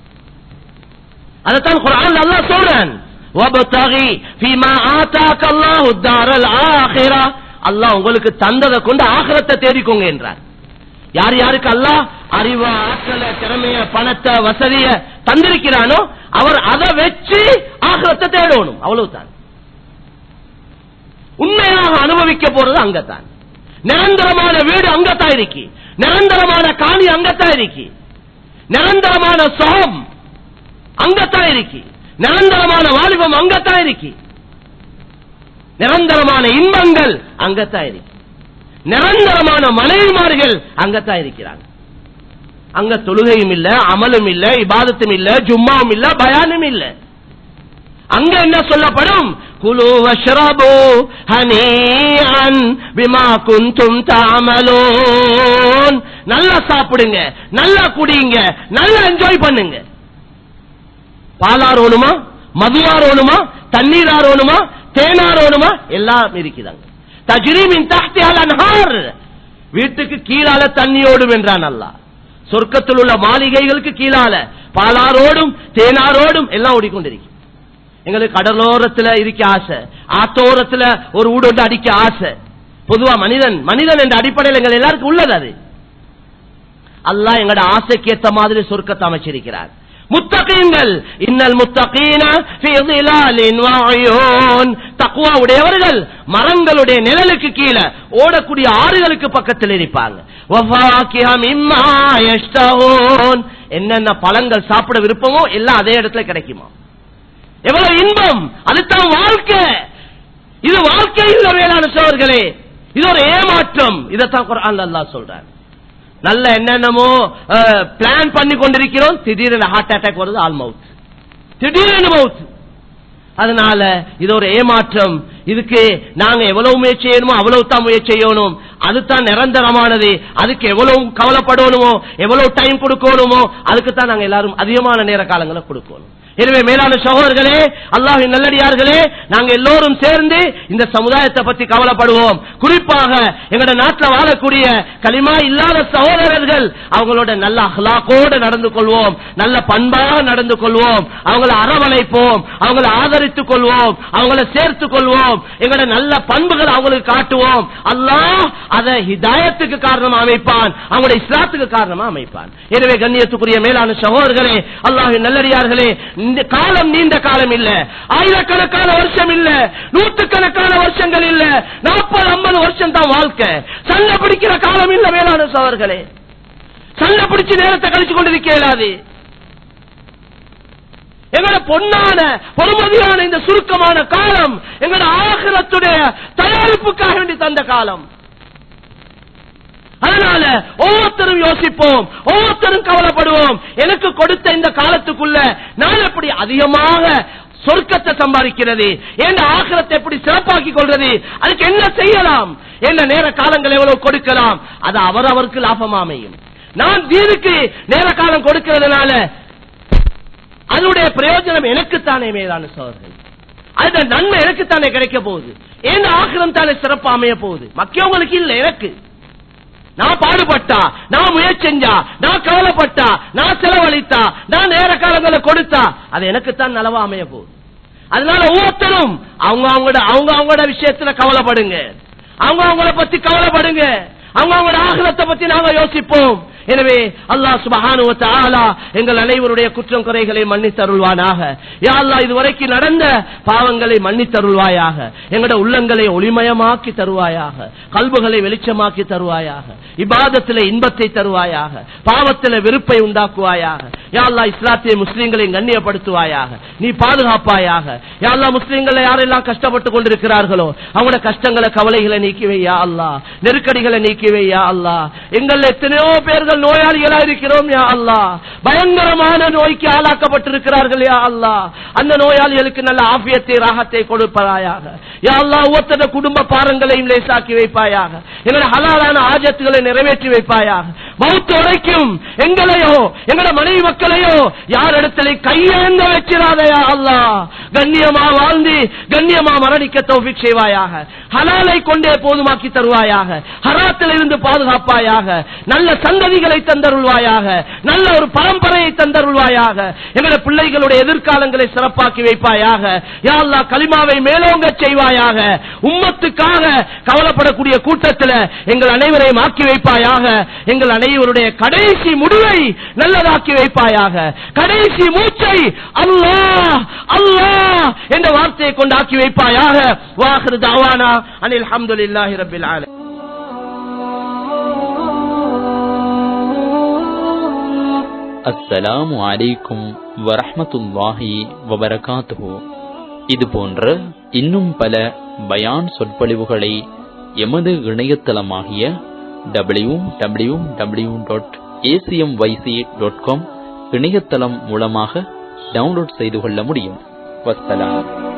அதைத்தான் குரான் அல்லாஹ் சொல்றான் وَابْتَغِي فِيمَا آتَاكَ اللَّهُ الدَّارَ الْآخِرَةَ அல்லாஹ் உங்களுக்கு தந்ததை கொண்டு ஆகிரத்தை தேடிக்கோங்க என்றார் யார் யாருக்கு அல்லாஹ் அறிவு ஆற்றல திறமைய பணத்தை வசதிய தந்திருக்கிறானோ அவர் அதை வச்சு ஆகிரத்தை தேடணும் அவ்வளவுதான் உண்மையாக அனுபவிக்க போறது அங்கத்தான் நிரந்தரமான வீடு அங்கத்தான் இருக்கு நிரந்தரமான காணி அங்கத்தான் இருக்கு நிரந்தரமான சுகம் அங்கத்தான் இருக்கு நிரந்தரமான வாலிபம் அங்கத்தான் இருக்கு நிரந்தரமான இன்பங்கள் அங்கத்தான் இருக்கு நிரந்தரமான மனைவிமார்கள் அங்கத்தான் இருக்கிறாங்க அங்க தொழுகையும் இல்ல அமலும் இல்ல இபாதத்தும் இல்ல ஜும்மாவும் இல்ல பயானும் இல்ல அங்க என்ன சொல்லப்படும் குலு வஷ்ரபு ஹனீஅன் பிமா குந்தும் தஅமலூன் நல்லா சாப்பிடுங்க நல்லா குடிங்க நல்லா என்ஜாய் பண்ணுங்க பாலாரோணுமா மதுவாரோணுமா தண்ணீராரோணுமா தேனாரோணுமா எல்லாம் இருக்குதாங்க தஜ்ரீமின் தஹ்திஹல் அன்ஹார் வீட்டுக்கு கீழால தண்ணியோடும் என்றான் அல்லாஹ் சொர்க்கத்தில் உள்ள மாளிகைகளுக்கு கீழால பாலாரோடும் தேனாரோடும் எல்லாம் ஓடிக்கொண்டிருக்கு எங்களுக்கு கடலோரத்துல இருக்க ஆசை ஆத்தோரத்துல ஒரு வீடு ஒன்று அடிக்க ஆசை பொதுவா மனிதன் மனிதன் என்ற அடிப்படையில் எங்கள் எல்லாருக்கும் உள்ளது அது அல்லாஹ் எங்களோட ஆசைக்கு ஏத்த மாதிரி சொர்க்கத்தை அமைச்சிருக்கிறார் முத்தகீன்கள் இன்னல் முத்தகீன ஃபீ ظிலாலின் வஅயூன் தக்வா உடையவர்கள் மரங்களுடைய நிழலுக்கு கீழே ஓடக்கூடிய ஆறுகளுக்கு பக்கத்தில் இருப்பாங்க வஃபாக்கிஹ மிம்மா யஷ்தஹூன் என்னென்ன பழங்கள் சாப்பிட விருப்பமோ எல்லாம் அதே இடத்துல கிடைக்குமா எவ்வளவு இன்பம் அதுதான் வாழ்க்கை இது வாழ்க்கை இல்ல வேளாண் சோர்களே இது ஒரு ஏமாற்றம் இதைத்தான் குர்ஆன்ல அல்லாஹ் சொல்றார் நல்ல என்னென்னமோ பிளான் பண்ணி கொண்டிருக்கிறோம் திடீரென ஹார்ட் அட்டாக் வருது ஆல் மவுத் திடீரென மவுத் அதனால இது ஒரு ஏமாற்றம் இதுக்கு நாங்க எவ்வளவு முயற்சி செய்யணுமோ அவ்வளவு தான் முயற்சி செய்யணும் அதுதான் நிரந்தரமானது அதுக்கு எவ்வளவு கவலைப்படணுமோ எவ்வளவு டைம் கொடுக்கணுமோ அதுக்கு தான் நாங்க எல்லாரும் அதிகமான நேர காலங்களை கொடுக்கணும் எனவே மேலான சகோதரர்களே அல்லாஹின் நல்லடியார்களே நாங்க எல்லோரும் சேர்ந்து இந்த சமுதாயத்தை பத்தி கவலைப்படுவோம் குறிப்பாக எங்களோட நாட்டில் வாழக்கூடிய களிமா இல்லாத சகோதரர்கள் அவங்களோட நல்ல அஹ்லாக்கோடு நடந்து கொள்வோம் நல்ல பண்பாக நடந்து கொள்வோம் அவங்கள அரவணைப்போம் அவங்கள ஆதரித்துக் கொள்வோம் அவங்கள சேர்த்துக் கொள்வோம் எங்களோட நல்ல பண்புகளை அவங்களுக்கு காட்டுவோம் அல்லாஹ் அதை ஹிதாயத்துக்கு காரணமா அமைப்பான் அவங்களுடைய இஸ்லாத்துக்கு காரணமா அமைப்பான் எனவே கண்ணியத்துக்குரிய மேலான சகோதரர்களே அல்லாஹின் நல்லடியார்களே இந்த காலம் நீண்ட காலம் இல்ல ஆயிரக்கணக்கான வருஷம் இல்ல நூற்றுக்கணக்கான வருஷங்கள் இல்ல நாற்பது ஐம்பது வருஷம் தான் வாழ்க்கை சண்டை பிடிக்கிற காலம் இல்ல மேலான சோழர்களே சண்டை பிடிச்சு நேரத்தை கழிச்சு கொண்டிருக்க இயலாது எங்களோட பொன்னான பொறுமதியான இந்த சுருக்கமான காலம் எங்களோட ஆகிரத்துடைய தயாரிப்புக்காக வேண்டி தந்த காலம் அதனால ஒவ்வொருத்தரும் யோசிப்போம் ஒவ்வொருத்தரும் கவலைப்படுவோம் எனக்கு கொடுத்த இந்த காலத்துக்குள்ள நான் எப்படி அதிகமாக சொர்க்கத்தை சம்பாதிக்கிறது என் ஆகிரத்தை எப்படி சிறப்பாக்கி கொள்றது அதுக்கு என்ன செய்யலாம் என்ன நேர காலங்கள் எவ்வளவு கொடுக்கலாம் அது அவரவருக்கு லாபமா அமையும் நான் தீனுக்கு நேர காலம் கொடுக்கிறதுனால அதனுடைய பிரயோஜனம் எனக்குத்தானே மேலான சோதர்கள் அந்த நன்மை எனக்குத்தானே கிடைக்க போகுது என் ஆகிரம் தானே சிறப்பா அமைய போகுது மக்கியவங்களுக்கு இல்ல எனக்கு நான் பாடுபட்டா நான் முயற்சி செஞ்சா நான் கவலைப்பட்டா நான் செலவழித்தா நான் நேர காலங்களை கொடுத்தா அது எனக்குத்தான் நலவா அமைய போகுது அதனால ஒவ்வொருத்தரும் அவங்க அவங்களோட அவங்க அவங்களோட விஷயத்துல கவலைப்படுங்க அவங்க அவங்கள பத்தி கவலைப்படுங்க அவங்க அவங்களோட ஆகலத்தை பத்தி நாங்க யோசிப்போம் எனவே அல்லாஹ் சுபஹானுவ தஆலா எங்கள் அனைவருடைய குற்றம் குறைகளை மன்னித்தருள்வானாக யா அல்லாஹ் இதுவரைக்கும் நடந்த பாவங்களை மன்னித்தருள்வாயாக எங்களோட உள்ளங்களை ஒளிமயமாக்கி தருவாயாக கல்புகளை வெளிச்சமாக்கி தருவாயாக இபாதத்திலே இன்பத்தை தருவாயாக பாவத்திலே வெறுப்பை உண்டாக்குவாயாக யா அல்லாஹ் இஸ்லாத்திய முஸ்லிம்களை கண்ணியப்படுத்துவாயாக நீ பாதுகாப்பாயாக யா அல்லாஹ் முஸ்லிம்களை யாரெல்லாம் கஷ்டப்பட்டு கொண்டிருக்கிறார்களோ அவங்களோட கஷ்டங்களை கவலைகளை நீக்கிவை யா அல்லாஹ் நெருக்கடிகளை நீக்கிவை யா அல்லாஹ் எங்கள் எத்தனையோ பேர்கள் நோயாளிகளா இருக்கிறோம் யா அல்லாஹ் பயங்கரமான நோய்க்கு ஆளாக்கப்பட்டிருக்கிறார்கள் யா அல்லாஹ் அந்த நோயாளிகளுக்கு நல்ல ஆபியத்தை ராகத்தை கொடுப்பதாயாக யா அல்லாஹ் ஒவ்வொருத்தர குடும்ப பாரங்களையும் லேசாக்கி வைப்பாயாக எங்களோட ஹலாலான ஆஜத்துகளை நிறைவேற்றி வைப்பாயாக மௌத்து வரைக்கும் எங்களையோ எங்களோட மனைவி மக்களையோ யார் இடத்துல கையேந்த வச்சிடாதயா அல்லாஹ் கண்ணியமா வாழ்ந்து கண்ணியமா மரணிக்க தௌஃபிக் செய்வாயாக ஹலாலை கொண்டே போதுமாக்கி தருவாயாக ஹராத்தில் இருந்து பாதுகாப்பாயாக நல்ல சந்ததிகள் பிள்ளைகளை தந்தருள்வாயாக நல்ல ஒரு பரம்பரையை தந்தருள்வாயாக எங்களுடைய பிள்ளைகளுடைய எதிர்காலங்களை சிறப்பாக்கி வைப்பாயாக யா அல்லாஹ் கலிமாவை மேலோங்க செய்வாயாக உம்மத்துக்காக கவலைப்படக்கூடிய கூட்டத்தில் எங்கள் அனைவரையும் ஆக்கி வைப்பாயாக எங்கள் அனைவருடைய கடைசி முடிவை நல்லதாக்கி வைப்பாயாக கடைசி மூச்சை அல்லாஹ் அல்லாஹ் என்ற வார்த்தையை கொண்டு ஆக்கி வைப்பாயாக வாஹிரு தாவானா அனில் அல்ஹம்துலில்லாஹி ரப்பில் ஆலமீன் அஸ்ஸலாமு அலைக்கும் வரஹ்மத்துல்லாஹி வபரகாத்துஹு இது போன்ற இன்னும் பல பயான் சொற்பொழிவுகளை எமது இணையதளமாகிய W W W dot ACM YC dot com இணையதளம் மூலமாக டவுன்லோட் செய்து கொள்ள முடியும் வஸ்ஸலாம்